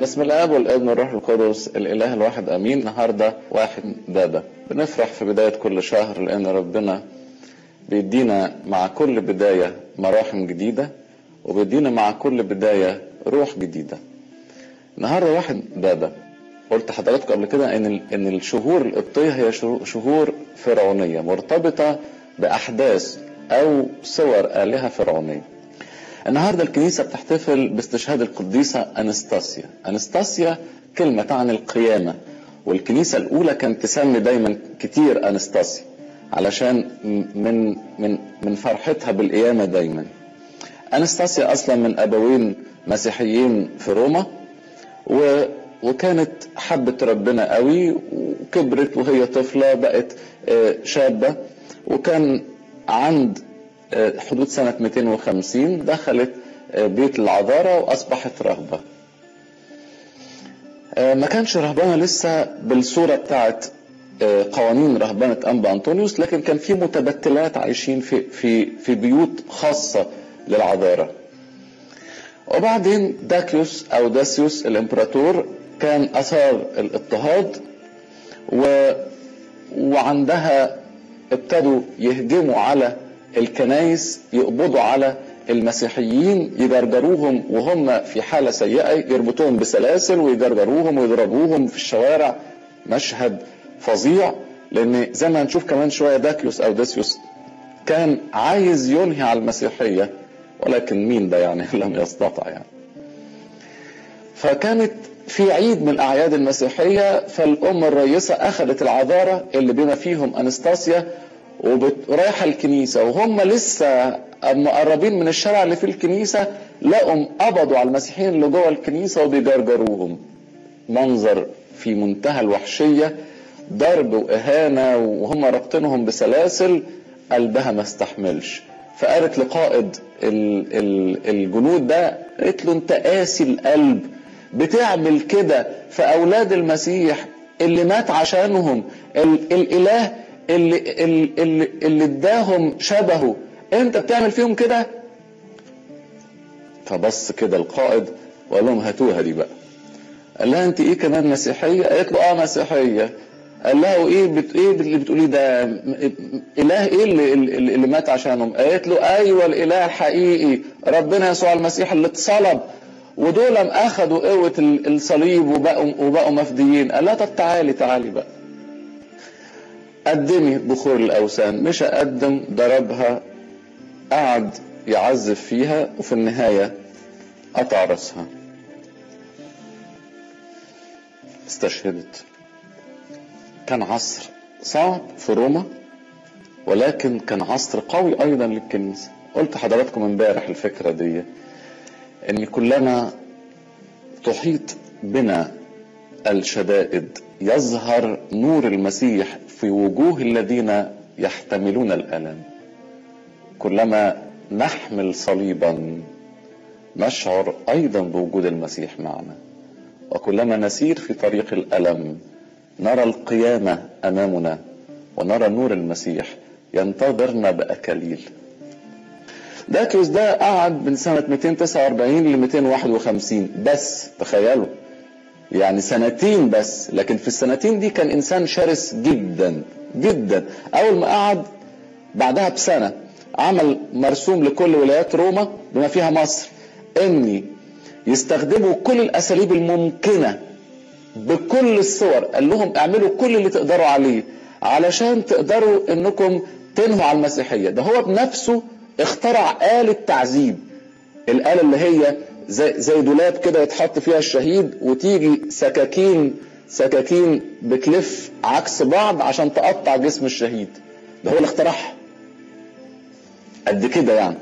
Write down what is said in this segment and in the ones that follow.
بسم الاب والابن والروح القدس الاله الواحد امين النهارده واحد بابا بنفرح في بدايه كل شهر لان ربنا بيدينا مع كل بدايه مراحم جديده وبيدينا مع كل بدايه روح جديده النهارده واحد بابا قلت حضراتكم قبل كده ان ان الشهور القبطيه هي شهور فرعونيه مرتبطه باحداث او صور الهه فرعونيه النهارده الكنيسه بتحتفل باستشهاد القديسه انستاسيا انستاسيا كلمه تعني القيامه والكنيسه الاولى كانت تسمي دايما كتير انستاسيا علشان من من من فرحتها بالقيامه دايما انستاسيا اصلا من ابوين مسيحيين في روما و وكانت حبت ربنا قوي وكبرت وهي طفله بقت شابه وكان عند حدود سنة 250 دخلت بيت العذارى وأصبحت رهبة ما كانش رهبانة لسه بالصورة بتاعت قوانين رهبنة أنبا أنطونيوس لكن كان في متبتلات عايشين في في في بيوت خاصة للعذارى وبعدين داكيوس أو داسيوس الإمبراطور كان أثار الاضطهاد و وعندها ابتدوا يهجموا على الكنايس يقبضوا على المسيحيين يجرجروهم وهم في حاله سيئه يربطوهم بسلاسل ويجرجروهم ويضربوهم في الشوارع مشهد فظيع لان زي ما هنشوف كمان شويه داكيوس او داسيوس كان عايز ينهي على المسيحيه ولكن مين ده يعني لم يستطع يعني فكانت في عيد من الاعياد المسيحيه فالام الرئيسه اخذت العذاره اللي بما فيهم انستاسيا ورايحة الكنيسة وهم لسه مقربين من الشارع اللي في الكنيسة لقوا قبضوا على المسيحيين اللي جوه الكنيسة وبيجرجروهم منظر في منتهى الوحشية ضرب وإهانة وهم رابطينهم بسلاسل قلبها ما استحملش فقالت لقائد الجنود ده قالت له انت قاسي القلب بتعمل كده في أولاد المسيح اللي مات عشانهم الإله اللي اللي اللي اداهم شبهه انت بتعمل فيهم كده فبص كده القائد وقال لهم هاتوها دي بقى قال لها انت ايه كمان مسيحيه قالت له اه مسيحيه قال لها وايه بت ايه اللي بتقوليه ده اله ايه اللي, اللي مات عشانهم قالت له ايوه الاله الحقيقي ربنا يسوع المسيح اللي اتصلب ودول اخذوا قوه الصليب وبقوا وبقوا مفديين قال لها طب تعالي تعالي بقى قدمي بخور الاوثان مش اقدم ضربها قعد يعذب فيها وفي النهايه قطع راسها استشهدت كان عصر صعب في روما ولكن كان عصر قوي ايضا للكنيسه قلت حضراتكم امبارح الفكره دي ان كلما تحيط بنا الشدائد يظهر نور المسيح في وجوه الذين يحتملون الالم كلما نحمل صليبا نشعر ايضا بوجود المسيح معنا وكلما نسير في طريق الالم نرى القيامه امامنا ونرى نور المسيح ينتظرنا باكاليل داكيوس ده قعد من سنة 249 ل 251 بس تخيلوا يعني سنتين بس لكن في السنتين دي كان انسان شرس جدا جدا اول ما قعد بعدها بسنه عمل مرسوم لكل ولايات روما بما فيها مصر اني يستخدموا كل الاساليب الممكنه بكل الصور قال لهم اعملوا كل اللي تقدروا عليه علشان تقدروا انكم تنهوا على المسيحيه ده هو بنفسه اخترع آلة تعذيب الآلة اللي هي زي, زي دولاب كده يتحط فيها الشهيد وتيجي سكاكين سكاكين بتلف عكس بعض عشان تقطع جسم الشهيد ده هو اللي اخترعها قد كده يعني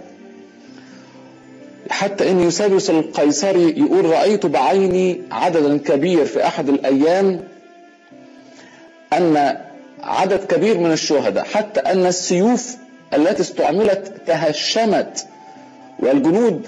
حتى ان يوسابيوس القيصري يقول رايت بعيني عددا كبير في احد الايام ان عدد كبير من الشهداء حتى ان السيوف التي استعملت تهشمت والجنود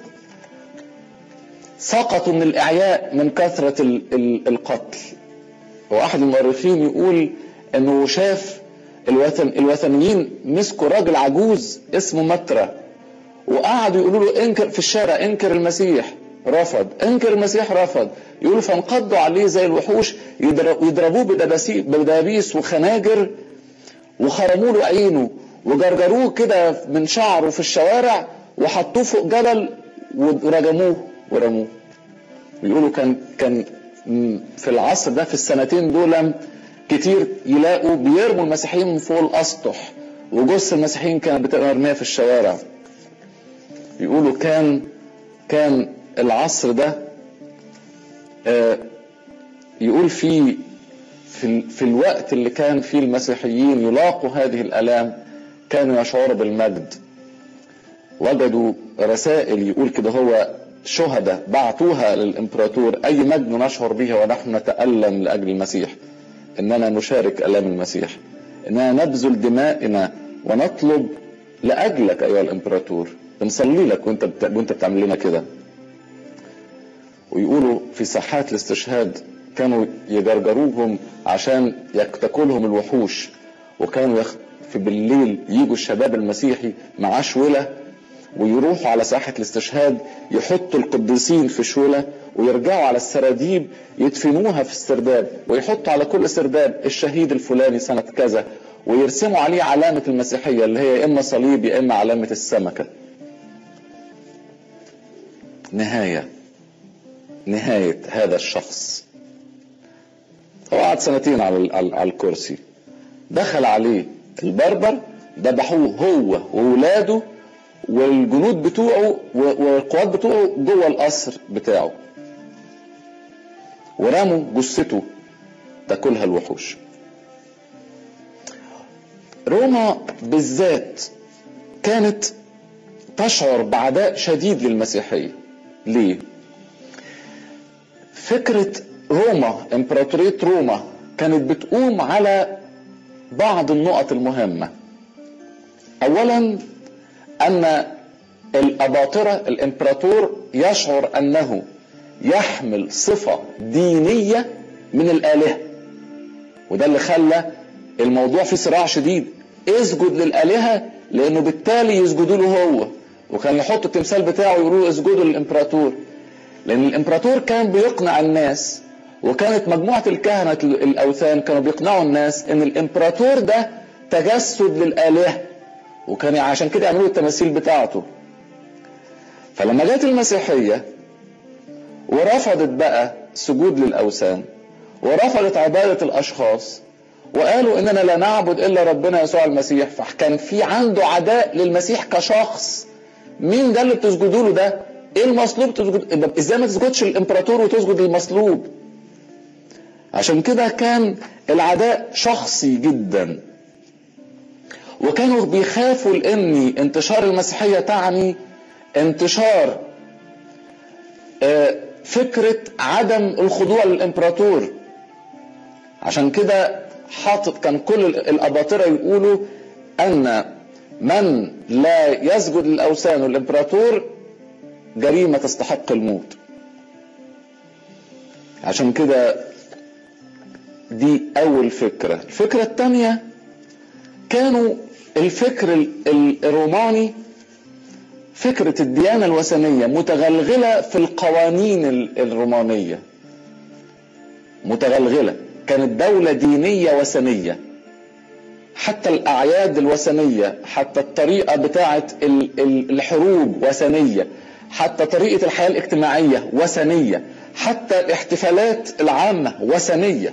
سقطوا من الاعياء من كثره القتل واحد المؤرخين يقول انه شاف الوثن الوثنيين مسكوا راجل عجوز اسمه مترا وقعدوا يقولوا له انكر في الشارع انكر المسيح رفض انكر المسيح رفض يقولوا فانقضوا عليه زي الوحوش يضربوه بدبابيس وخناجر وخرموا له عينه وجرجروه كده من شعره في الشوارع وحطوه فوق جبل ورجموه ورموه بيقولوا كان كان في العصر ده في السنتين دول كتير يلاقوا بيرموا المسيحيين من فوق الاسطح وجث المسيحيين كانت بتبقى مرميه في الشوارع يقولوا كان كان العصر ده آه يقول في في, في الوقت اللي كان فيه المسيحيين يلاقوا هذه الالام كانوا يشعروا بالمجد وجدوا رسائل يقول كده هو شهداء بعتوها للامبراطور اي مجد نشعر به ونحن نتالم لاجل المسيح اننا نشارك الام المسيح اننا نبذل دمائنا ونطلب لاجلك ايها الامبراطور بنصلي لك وانت بت... وانت بتعمل لنا كده ويقولوا في ساحات الاستشهاد كانوا يجرجروهم عشان تاكلهم الوحوش وكانوا يخ... في بالليل يجوا الشباب المسيحي معاه شوله ويروحوا على ساحة الاستشهاد يحطوا القديسين في شولة ويرجعوا على السراديب يدفنوها في السرداب ويحطوا على كل سرداب الشهيد الفلاني سنة كذا ويرسموا عليه علامة المسيحية اللي هي إما صليب يا إما علامة السمكة نهاية نهاية هذا الشخص هو قعد سنتين على على الكرسي دخل عليه البربر ذبحوه هو وولاده والجنود بتوعه والقوات بتوعه جوه القصر بتاعه ورموا جثته تاكلها الوحوش روما بالذات كانت تشعر بعداء شديد للمسيحيه ليه فكره روما امبراطوريه روما كانت بتقوم على بعض النقط المهمه اولا ان الاباطره الامبراطور يشعر انه يحمل صفه دينيه من الالهه وده اللي خلى الموضوع فيه صراع شديد اسجد للالهه لانه بالتالي يسجدوا له هو وكان يحط التمثال بتاعه يقولوا اسجدوا للامبراطور لان الامبراطور كان بيقنع الناس وكانت مجموعه الكهنه الاوثان كانوا بيقنعوا الناس ان الامبراطور ده تجسد للالهه وكان عشان كده يعملوا التماثيل بتاعته فلما جت المسيحية ورفضت بقى سجود للأوثان ورفضت عبادة الأشخاص وقالوا إننا لا نعبد إلا ربنا يسوع المسيح فكان في عنده عداء للمسيح كشخص مين ده اللي بتسجدوا له ده؟ ايه المصلوب تسجد ازاي ما تسجدش للامبراطور وتسجد للمصلوب؟ عشان كده كان العداء شخصي جدا وكانوا بيخافوا لان انتشار المسيحيه تعني انتشار فكره عدم الخضوع للامبراطور عشان كده حاطط كان كل الاباطره يقولوا ان من لا يسجد للاوثان والامبراطور جريمه تستحق الموت عشان كده دي اول فكره الفكره الثانيه كانوا الفكر الروماني فكرة الديانة الوثنية متغلغلة في القوانين الرومانية متغلغلة كانت دولة دينية وثنية حتى الأعياد الوثنية حتى الطريقة بتاعة الحروب وثنية حتى طريقة الحياة الاجتماعية وثنية حتى الاحتفالات العامة وثنية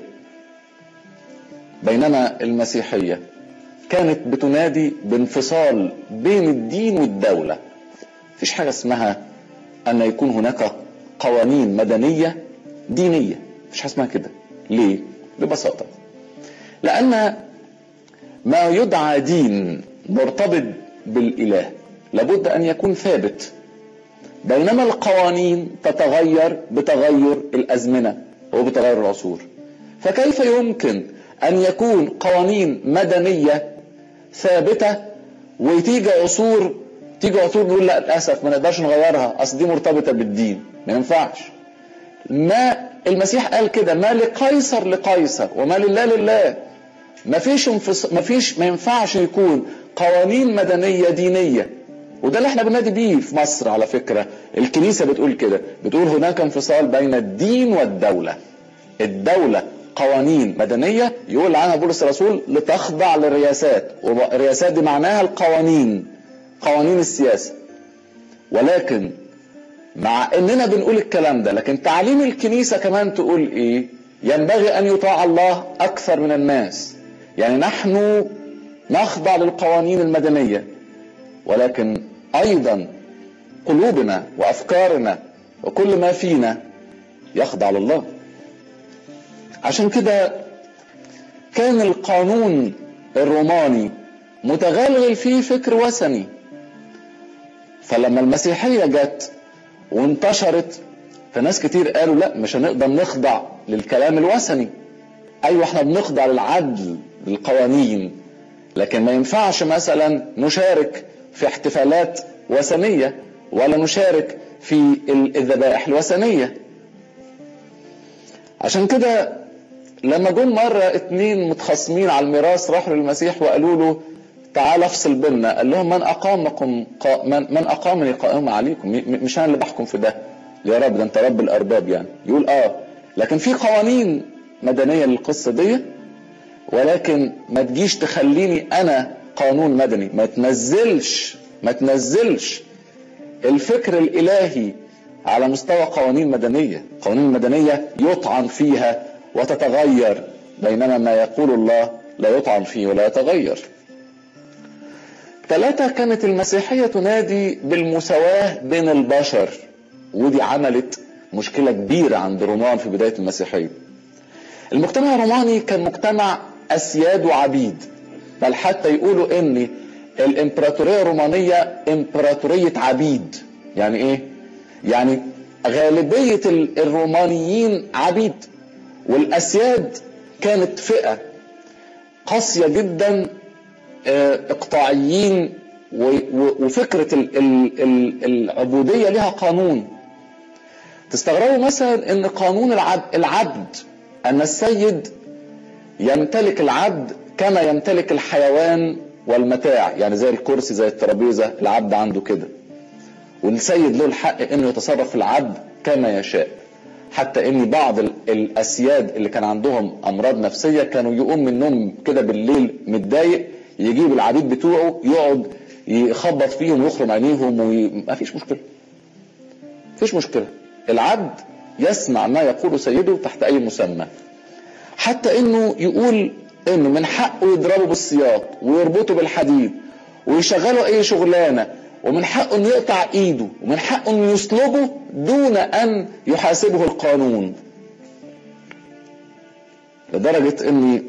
بينما المسيحية كانت بتنادي بانفصال بين الدين والدولة مفيش حاجة اسمها أن يكون هناك قوانين مدنية دينية مفيش حاجة اسمها كده ليه؟ ببساطة لأن ما يدعى دين مرتبط بالإله لابد أن يكون ثابت بينما القوانين تتغير بتغير الأزمنة وبتغير العصور فكيف يمكن أن يكون قوانين مدنية ثابته وتيجي عصور تيجي عصور نقول لا للاسف ما نقدرش نغيرها اصل دي مرتبطه بالدين ما ينفعش ما المسيح قال كده ما لقيصر لقيصر وما لله لله ما فيش انفص... ما فيش ما ينفعش يكون قوانين مدنيه دينيه وده اللي احنا بننادي بيه في مصر على فكرة الكنيسة بتقول كده بتقول هناك انفصال بين الدين والدولة الدولة قوانين مدنية يقول عنها بولس الرسول لتخضع للرياسات والرياسات دي معناها القوانين قوانين السياسة ولكن مع اننا بنقول الكلام ده لكن تعليم الكنيسة كمان تقول ايه ينبغي ان يطاع الله اكثر من الناس يعني نحن نخضع للقوانين المدنية ولكن ايضا قلوبنا وافكارنا وكل ما فينا يخضع لله عشان كده كان القانون الروماني متغلغل فيه فكر وثني فلما المسيحية جت وانتشرت فناس كتير قالوا لا مش هنقدر نخضع للكلام الوثني ايوه احنا بنخضع للعدل للقوانين لكن ما ينفعش مثلا نشارك في احتفالات وثنية ولا نشارك في الذبائح الوثنية عشان كده لما جم مرة اتنين متخاصمين على الميراث راحوا للمسيح وقالوا له تعال افصل بيننا قال لهم من اقامكم قا... من, من اقامني قائما عليكم مش انا اللي بحكم في ده يا رب ده انت رب الارباب يعني يقول اه لكن في قوانين مدنيه للقصه دي ولكن ما تجيش تخليني انا قانون مدني ما تنزلش ما تنزلش الفكر الالهي على مستوى قوانين مدنيه قوانين مدنيه يطعن فيها وتتغير بينما ما يقول الله لا يطعن فيه ولا يتغير ثلاثة كانت المسيحية تنادي بالمساواة بين البشر ودي عملت مشكلة كبيرة عند رومان في بداية المسيحية المجتمع الروماني كان مجتمع أسياد وعبيد بل حتى يقولوا ان الامبراطورية الرومانية امبراطورية عبيد يعني ايه يعني غالبية الرومانيين عبيد والاسياد كانت فئة قاسية جدا اقطاعيين وفكرة العبودية لها قانون تستغربوا مثلا ان قانون العبد ان السيد يمتلك العبد كما يمتلك الحيوان والمتاع يعني زي الكرسي زي الترابيزة العبد عنده كده والسيد له الحق انه يتصرف في العبد كما يشاء حتى ان بعض الاسياد اللي كان عندهم امراض نفسية كانوا يقوم من النوم كده بالليل متضايق يجيب العبيد بتوعه يقعد يخبط فيهم ويخرم عينيهم وما فيش مشكلة فيش مشكلة العبد يسمع ما يقول سيده تحت اي مسمى حتى انه يقول انه من حقه يضربه بالسياط ويربطه بالحديد ويشغله اي شغلانه ومن حقه انه يقطع ايده ومن حقه انه يصلبه دون ان يحاسبه القانون لدرجه اني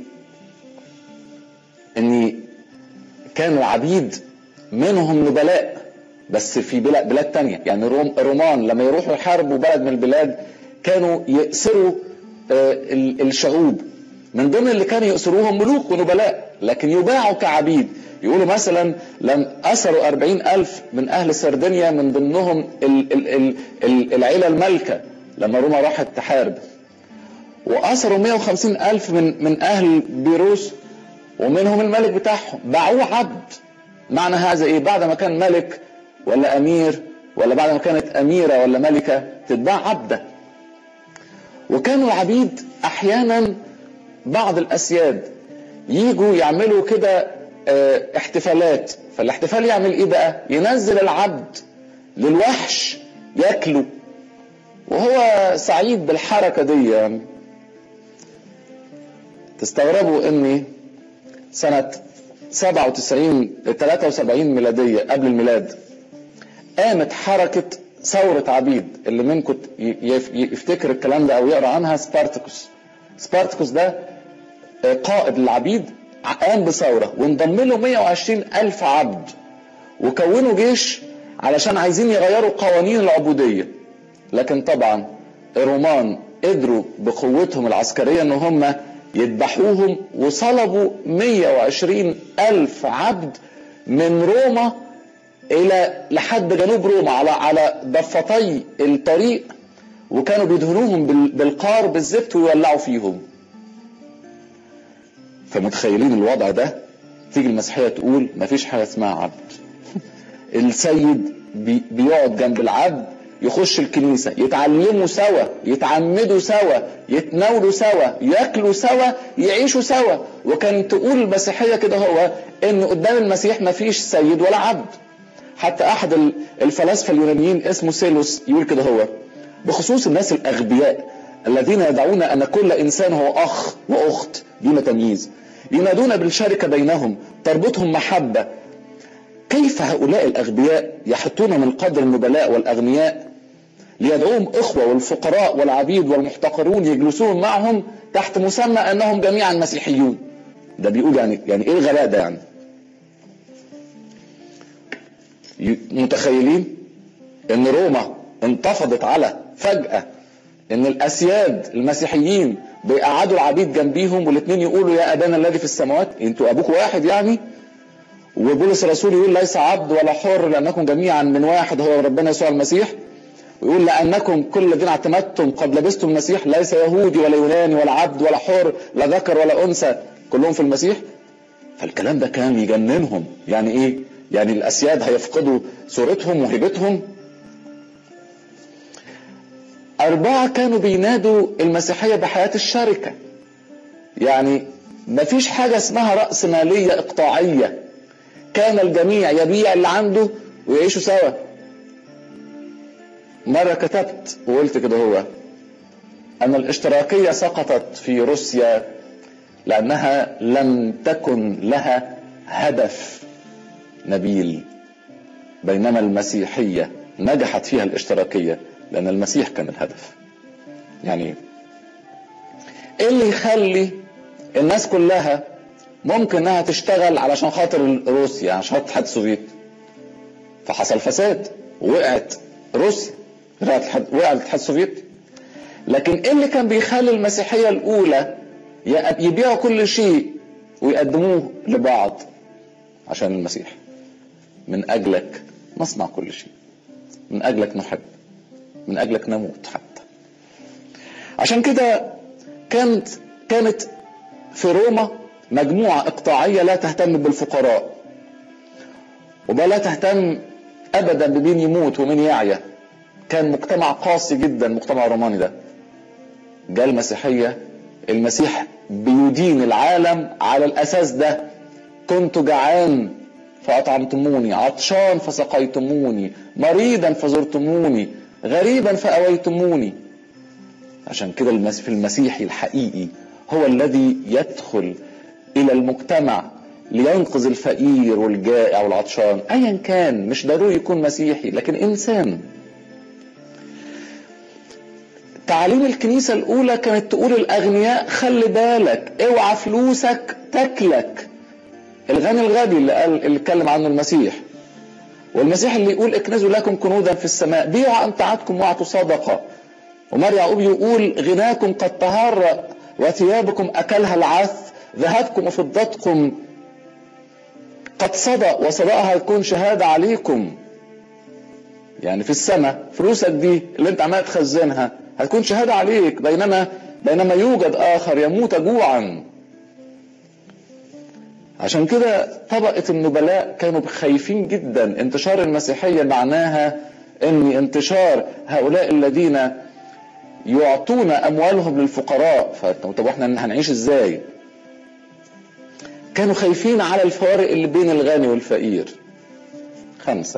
اني كانوا العبيد منهم نبلاء بس في بلاد, بلاد تانية يعني روم الرومان لما يروحوا يحاربوا بلد من البلاد كانوا يأسروا الشعوب من ضمن اللي كانوا يأسروهم ملوك ونبلاء لكن يباعوا كعبيد يقولوا مثلا لم أسروا أربعين ألف من أهل سردينيا من ضمنهم ال ال ال ال العيلة الملكة لما روما راحت تحارب وأسروا 150 ألف من من أهل بيروس ومنهم الملك بتاعهم باعوه عبد معنى هذا إيه بعد ما كان ملك ولا أمير ولا بعد ما كانت أميرة ولا ملكة تتباع عبدة وكانوا العبيد أحيانا بعض الأسياد يجوا يعملوا كده احتفالات فالاحتفال يعمل ايه بقى ينزل العبد للوحش ياكله وهو سعيد بالحركة دي يعني تستغربوا اني سنة 97 73 ميلادية قبل الميلاد قامت حركة ثورة عبيد اللي منكم يفتكر الكلام ده او يقرا عنها سبارتكوس سبارتكوس ده قائد العبيد قام بثورة وانضم له 120 ألف عبد وكونوا جيش علشان عايزين يغيروا قوانين العبودية لكن طبعا الرومان قدروا بقوتهم العسكرية ان هم يذبحوهم وصلبوا 120 ألف عبد من روما إلى لحد جنوب روما على على ضفتي الطريق وكانوا بيدهنوهم بالقار بالزفت ويولعوا فيهم فمتخيلين الوضع ده تيجي المسيحيه تقول مفيش حاجه اسمها عبد السيد بي بيقعد جنب العبد يخش الكنيسة يتعلموا سوا يتعمدوا سوا يتناولوا سوا ياكلوا سوا يعيشوا سوا وكان تقول المسيحية كده هو ان قدام المسيح ما فيش سيد ولا عبد حتى احد الفلاسفة اليونانيين اسمه سيلوس يقول كده هو بخصوص الناس الاغبياء الذين يدعون ان كل انسان هو اخ واخت دون تمييز ينادون بالشركة بينهم تربطهم محبة كيف هؤلاء الأغبياء يحطون من قدر النبلاء والأغنياء ليدعوهم إخوة والفقراء والعبيد والمحتقرون يجلسون معهم تحت مسمى أنهم جميعا مسيحيون ده بيقول يعني يعني إيه الغباء ده يعني متخيلين ان روما انتفضت على فجأة ان الاسياد المسيحيين بيقعدوا العبيد جنبيهم والاثنين يقولوا يا ابانا الذي في السماوات انتوا ابوكم واحد يعني وبولس الرسول يقول ليس عبد ولا حر لانكم جميعا من واحد هو ربنا يسوع المسيح ويقول لانكم كل الذين اعتمدتم قد لبستم المسيح ليس يهودي ولا يوناني ولا عبد ولا حر لا ذكر ولا انثى كلهم في المسيح فالكلام ده كان يجننهم يعني ايه يعني الاسياد هيفقدوا صورتهم وهيبتهم أربعة كانوا بينادوا المسيحية بحياة الشركة يعني مفيش حاجة اسمها رأس مالية إقطاعية كان الجميع يبيع اللي عنده ويعيشوا سوا مرة كتبت وقلت كده هو أن الاشتراكية سقطت في روسيا لأنها لم تكن لها هدف نبيل بينما المسيحية نجحت فيها الاشتراكية لأن المسيح كان الهدف يعني ايه اللي يخلي الناس كلها ممكن انها تشتغل علشان خاطر روسيا عشان خاطر الاتحاد السوفيتي فحصل فساد وقعت روسيا وقع الاتحاد السوفيتي لكن ايه اللي كان بيخلي المسيحيه الاولى يبيعوا كل شيء ويقدموه لبعض عشان المسيح من اجلك نصنع كل شيء من اجلك نحب من اجلك نموت حتى عشان كده كانت كانت في روما مجموعة إقطاعية لا تهتم بالفقراء ولا تهتم أبدا بمين يموت ومين يعيا كان مجتمع قاسي جدا مجتمع روماني ده جاء المسيحية المسيح بيدين العالم على الأساس ده كنت جعان فأطعمتموني عطشان فسقيتموني مريضا فزرتموني غريبا فأويتموني عشان كده في المسيحي الحقيقي هو الذي يدخل إلى المجتمع لينقذ الفقير والجائع والعطشان أيا كان مش ضروري يكون مسيحي لكن إنسان تعاليم الكنيسة الأولى كانت تقول الأغنياء خلي بالك اوعى فلوسك تاكلك الغني الغبي اللي قال اللي اتكلم عنه المسيح والمسيح اللي يقول اكنزوا لكم كنوزا في السماء بيعوا أمتعتكم واعطوا صدقة ومر يعقوب يقول غناكم قد طهر وثيابكم أكلها العث ذهبكم وفضتكم قد صدق وصدقها هتكون شهادة عليكم يعني في السماء فلوسك دي اللي انت عمال تخزنها هتكون شهادة عليك بينما بينما يوجد آخر يموت جوعا عشان كده طبقة النبلاء كانوا خايفين جدا انتشار المسيحية معناها ان انتشار هؤلاء الذين يعطون اموالهم للفقراء طب احنا هنعيش ازاي كانوا خايفين على الفوارق اللي بين الغني والفقير خمسة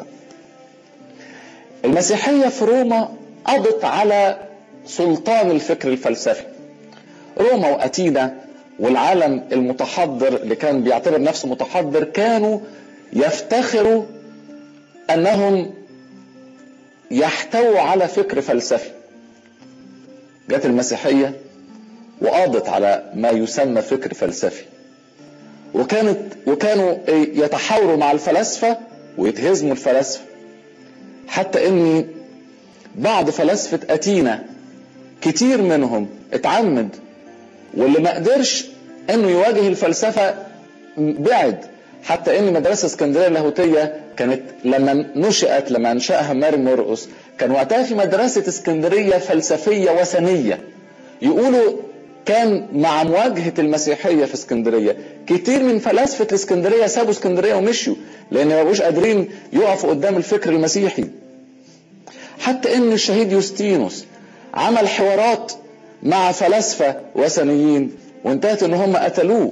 المسيحية في روما قضت على سلطان الفكر الفلسفي روما وأتينا والعالم المتحضر اللي كان بيعتبر نفسه متحضر كانوا يفتخروا أنهم يحتووا على فكر فلسفي جت المسيحية وقضت على ما يسمى فكر فلسفي وكانت وكانوا يتحاوروا مع الفلاسفة ويتهزموا الفلاسفة حتى ان بعض فلاسفة أتينا كتير منهم اتعمد واللي ما قدرش انه يواجه الفلسفة بعد حتى ان مدرسة اسكندرية اللاهوتية كانت لما نشأت لما انشأها ماري مرقس كان وقتها في مدرسة اسكندرية فلسفية وثنية يقولوا كان مع مواجهة المسيحية في اسكندرية كتير من فلاسفة اسكندرية سابوا اسكندرية ومشوا لأن ما بقوش قادرين يقفوا قدام الفكر المسيحي حتى ان الشهيد يوستينوس عمل حوارات مع فلاسفة وثنيين وانتهت ان هم قتلوه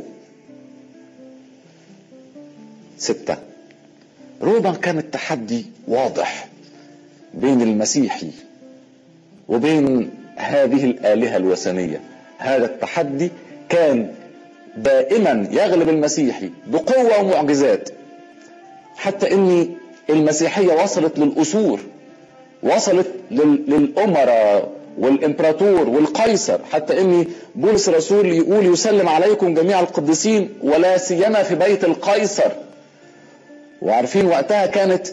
ستة روما كانت تحدي واضح بين المسيحي وبين هذه الآلهة الوثنية هذا التحدي كان دائما يغلب المسيحي بقوة ومعجزات حتى ان المسيحية وصلت للأسور وصلت للأمراء والإمبراطور والقيصر حتى إن بولس الرسول يقول يسلم عليكم جميع القديسين ولا سيما في بيت القيصر وعارفين وقتها كانت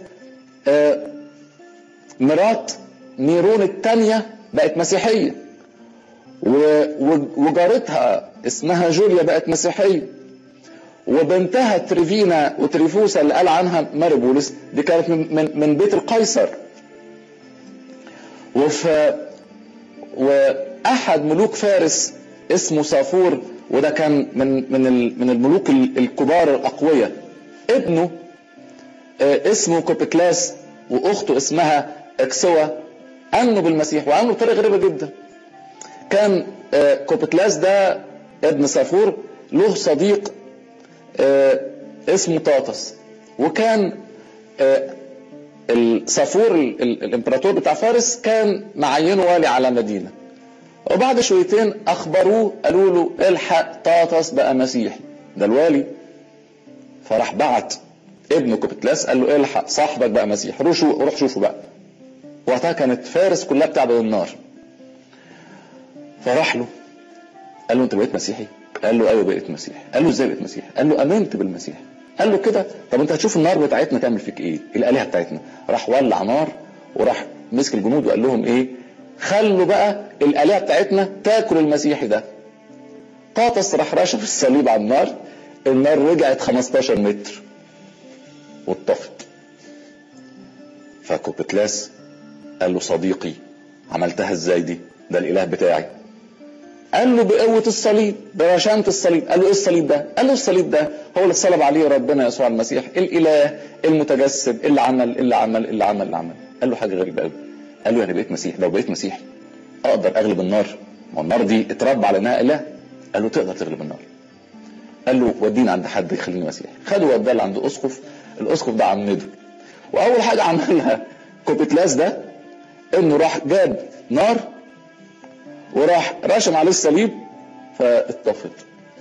مرات نيرون الثانية بقت مسيحية وجارتها اسمها جوليا بقت مسيحية وبنتها تريفينا وتريفوسا اللي قال عنها ماري بولس دي كانت من, من بيت القيصر وفي واحد ملوك فارس اسمه صافور وده كان من من من الملوك الكبار الاقوياء ابنه اسمه كوبيكلاس واخته اسمها اكسوا امنوا بالمسيح وامنوا بطريقه غريبه جدا كان كوبيكلاس ده ابن صافور له صديق اسمه طاطس وكان الصافور الامبراطور بتاع فارس كان معينه والي على مدينه وبعد شويتين اخبروه قالوا له الحق طاطس بقى مسيحي ده الوالي فراح بعت ابنه كوبتلاس قال له الحق صاحبك بقى مسيحي روح شو روح شوفه بقى وقتها كانت فارس كلها بتعبد النار فراح له قال له انت بقيت مسيحي قال له ايوه بقيت مسيحي قال له ازاي بقيت مسيحي قال له امنت بالمسيح قال له كده طب انت هتشوف النار بتاعتنا تعمل فيك ايه الالهه بتاعتنا راح ولع نار وراح مسك الجنود وقال لهم ايه خلوا بقى الالهه بتاعتنا تاكل المسيحي ده طاطس راح رشف الصليب على النار النار رجعت 15 متر واتطفت فكوبتلاس قال له صديقي عملتها ازاي دي ده الاله بتاعي قال له بقوة الصليب برشامة الصليب قال له ايه الصليب ده قال له الصليب ده هو اللي صلب عليه ربنا يسوع المسيح الاله المتجسد اللي عمل اللي عمل اللي عمل اللي عمل قال له حاجة غريبة قوي قال له انا بقيت مسيح لو بقيت مسيحي اقدر اغلب النار ما النار دي اتربى على انها اله قال له تقدر تغلب النار قال له وديني عند حد يخليني مسيحي خده وداه عند اسقف الاسقف ده عمده واول حاجه عملها كوبيتلاس ده انه راح جاب نار وراح رشم عليه الصليب فاتطفت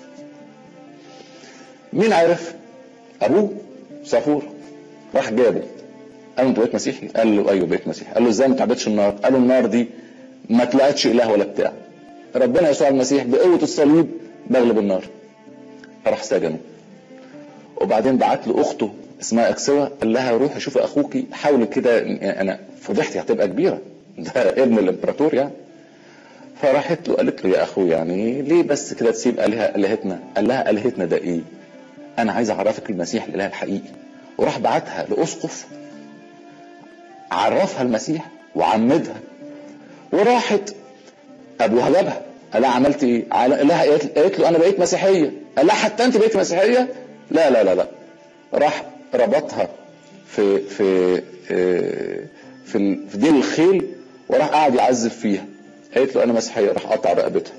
مين عرف ابوه صافور راح جابه قال له انت بقيت مسيحي قال له ايوه بقيت مسيحي قال له ازاي ما تعبدش النار قال له النار دي ما طلعتش اله ولا بتاع ربنا يسوع المسيح بقوه الصليب بغلب النار راح سجنه وبعدين بعت له اخته اسمها اكسوه قال لها روحي شوفي اخوكي حاولي كده انا فضيحتي هتبقى كبيره ده ابن الامبراطور يعني فراحت له قالت له يا اخو يعني ليه بس كده تسيب الهه الهتنا قال لها الهتنا ده ايه انا عايز اعرفك المسيح الاله الحقيقي وراح بعتها لاسقف عرفها المسيح وعمدها وراحت ابوها جابها قال لها عملت ايه؟ قال لها قالت له انا بقيت مسيحيه قال لها حتى انت بقيت مسيحيه؟ لا لا لا لا راح ربطها في في في في ديل الخيل وراح قاعد يعذب فيها قالت له انا مسيحيه راح قطع رقبتها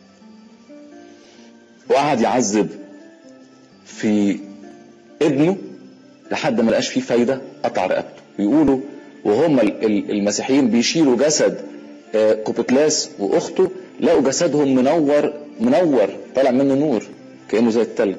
وقعد يعذب في ابنه لحد ما لقاش فيه فايده قطع رقبته ويقولوا وهم المسيحيين بيشيلوا جسد كوبتلاس واخته لقوا جسدهم منور منور طالع منه نور كانه زي التلج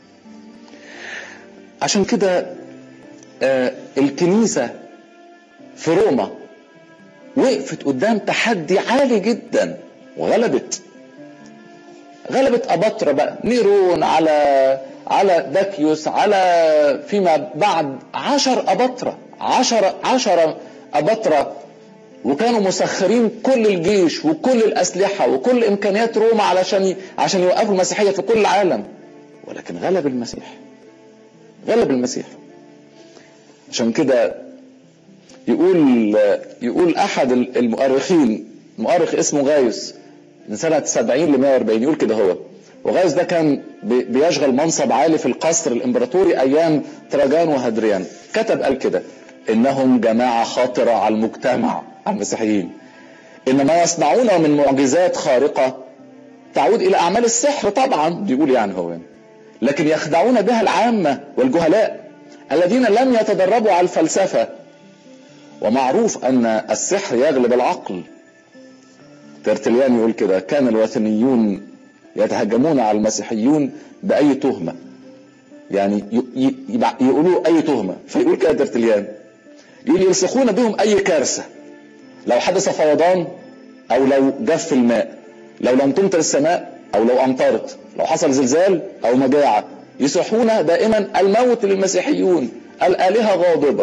عشان كده الكنيسه في روما وقفت قدام تحدي عالي جدا وغلبت غلبت اباطرة بقى نيرون على على داكيوس على فيما بعد عشر اباطرة عشر عشر اباطرة وكانوا مسخرين كل الجيش وكل الاسلحه وكل امكانيات روما علشان عشان يوقفوا المسيحيه في كل العالم ولكن غلب المسيح غلب المسيح عشان كده يقول يقول احد المؤرخين مؤرخ اسمه غايوس من سنة 70 ل 140 يقول كده هو وغايز ده كان بي- بيشغل منصب عالي في القصر الامبراطوري ايام تراجان وهدريان كتب قال كده انهم جماعة خاطرة على المجتمع على المسيحيين ان ما يصنعونه من معجزات خارقة تعود الى اعمال السحر طبعا بيقول يعني هو يعني. لكن يخدعون بها العامة والجهلاء الذين لم يتدربوا على الفلسفة ومعروف ان السحر يغلب العقل ترتليان يقول كده كان الوثنيون يتهجمون على المسيحيون بأي تهمة يعني ي- ي- يبع- يقولوا أي تهمة فيقول كده ترتليان يقول يرسخون بهم أي كارثة لو حدث فيضان أو لو جف الماء لو لم تمطر السماء أو لو أمطرت لو حصل زلزال أو مجاعة يصيحون دائما الموت للمسيحيون الآلهة غاضبة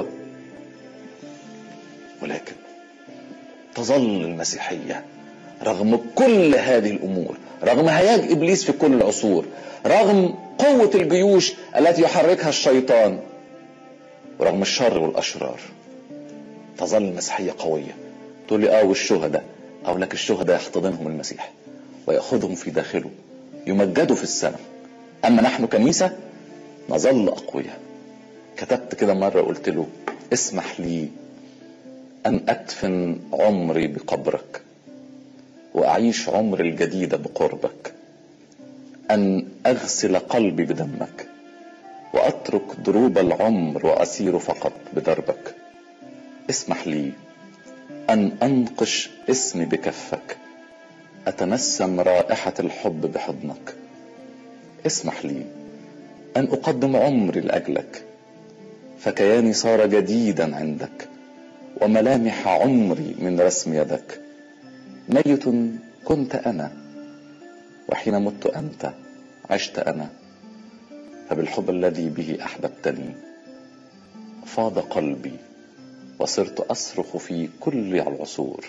ولكن تظل المسيحية رغم كل هذه الأمور رغم هياج إبليس في كل العصور رغم قوة الجيوش التي يحركها الشيطان ورغم الشر والأشرار تظل المسيحية قوية تقول لي اه والشهداء أقول لك الشهداء يحتضنهم المسيح ويأخذهم في داخله يمجدوا في السماء أما نحن كنيسة نظل أقوياء كتبت كده مرة قلت له اسمح لي أن أدفن عمري بقبرك وأعيش عمري الجديد بقربك أن أغسل قلبي بدمك وأترك دروب العمر وأسير فقط بدربك اسمح لي أن أنقش اسمي بكفك أتنسم رائحة الحب بحضنك اسمح لي أن أقدم عمري لأجلك فكياني صار جديدا عندك وملامح عمري من رسم يدك ميت كنت انا وحين مت انت عشت انا فبالحب الذي به احببتني فاض قلبي وصرت اصرخ في كل العصور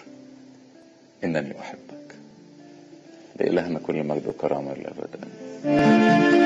انني احبك لالهنا كل مجد وكرامه للابد آمين.